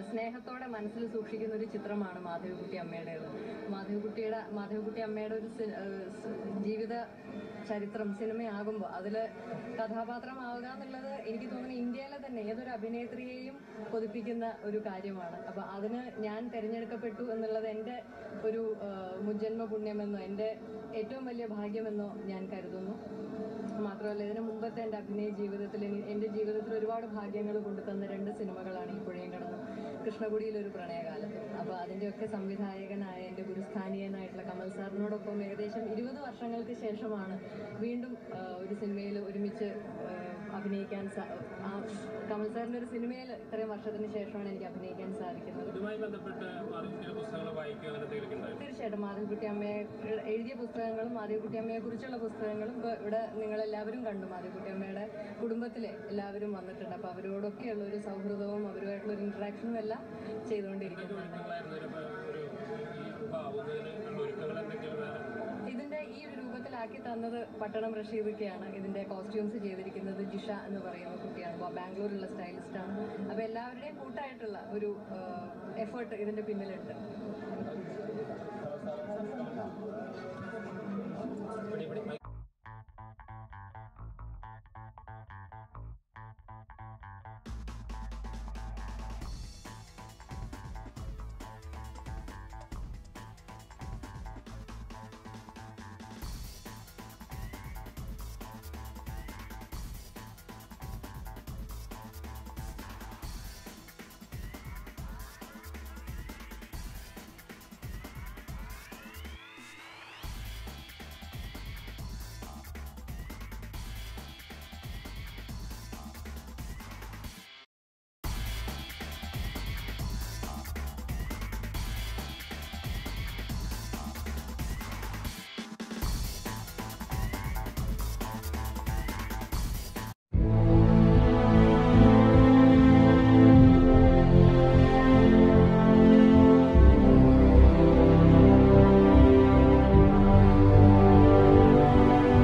സ്നേഹത്തോടെ മനസ്സിൽ സൂക്ഷിക്കുന്ന ഒരു ചിത്രമാണ് മാധവിക്കുട്ടി അമ്മയുടേത് മാധവിക്കുട്ടിയുടെ മാധവിക്കുട്ടി അമ്മയുടെ ഒരു സി- ഏഹ് സ് ജീവിത ചരിത്രം സിനിമയാകുമ്പോൾ അതിൽ കഥാപാത്രമാവുക എന്നുള്ളത് എനിക്ക് തോന്നുന്നു ഇന്ത്യയിലെ തന്നെ ഏതൊരു അഭിനേത്രിയെയും കൊതിപ്പിക്കുന്ന ഒരു കാര്യമാണ് അപ്പൊ അതിന് ഞാൻ തിരഞ്ഞെടുക്കപ്പെട്ടു എന്നുള്ളത് എൻ്റെ ഒരു ഏഹ് മുജ്ജന്മ പുണ്യമെന്നോ എൻ്റെ ഏറ്റവും വലിയ ഭാഗ്യമെന്നോ ഞാൻ കരുതുന്നു മാത്രമല്ല ഇതിനു മുമ്പത്തെ എൻ്റെ അഭിനയ ജീവിതത്തിൽ എനി- എൻ്റെ ജീവിതത്തിൽ ഒരുപാട് ഭാഗ്യങ്ങൾ കൊണ്ടുതന്ന രണ്ട് സിനിമകളാണ് ഈ പുഴയും കടന്നു കൃഷ്ണകുടിയിൽ ഒരു പ്രണയകാലം അപ്പോൾ അതിൻ്റെയൊക്കെ സംവിധായകനായ എൻ്റെ ഗുരുസ്ഥാനീയനായിട്ടുള്ള കമൽ സാറിനോടൊപ്പം ഏകദേശം ഇരുപത് വർഷങ്ങൾക്ക് ശേഷമാണ് വീണ്ടും ആ, ഒരു സിനിമയിൽ ഒരുമിച്ച് ആ, അഭിനയിക്കാൻ സാ ആ കമൽ സാറിൻ്റെ ഒരു സിനിമയിൽ ഇത്രയും വർഷത്തിന് ശേഷമാണ് എനിക്ക് അഭിനയിക്കാൻ സാധിക്കുന്നത് ഇതുമായി ബന്ധപ്പെട്ട് മാധവിക്കുട്ടിയുടെ പുസ്തകങ്ങൾ വായിക്കുക അങ്ങനെ എന്തെങ്കിലും ഉണ്ടായിരുന്നു തീർച്ചയായിട്ടും മാധവിക്കുട്ടി അമ്മയെ എഴുതിയ പുസ്തകങ്ങളും മാധവിക്കുട്ടി അമ്മയെ കുറിച്ചുള്ള പുസ്തകങ്ങളും ഇപ്പോൾ ഇവിടെ നിങ്ങളെല്ലാവരും കണ്ടു മാധവിക്കുട്ടി അമ്മയുടെ കുടുംബത്തിലെ എല്ലാവരും വന്നിട്ടുണ്ട് അപ്പോൾ അവരോടൊക്കെയുള്ള ഒരു സൗഹൃദവും അവരുമായിട്ടുള്ള ഒരു ഇന്ററാക്ഷനും എല്ലാം ചെയ്തുകൊണ്ടിരിക്കുന്നുണ്ട് ഒരുക്കങ്ങളായിരുന്നു ഇതിന് ഒരു ഈ ആവുന്നതിന് ഉള്ള ഒരുക്കങ്ങൾ എന്തെങ്കിലും വേറെ ഇതിന്റെ ഈ ഒരു രൂപത്തിലാക്കി തന്നത് പട്ടണം റഷീദൊക്കെയാണ് ഇതിന്റെ കോസ്റ്റ്യൂംസ് ചെയ്തിരിക്കുന്നത് ജിഷ എന്ന് പറയുന്ന കുട്ടിയാണ് അപ്പോൾ ബാംഗ്ലൂരിലുള്ള സ്റ്റൈലിസ്റ്റാണ് അപ്പോൾ എല്ലാവരുടെയും കൂട്ടായിട്ടുള്ള ഒരു എഫേർട്ട് ഇതിന്റെ പിന്നിലുണ്ട് ഇവിടെ ഇവിടെ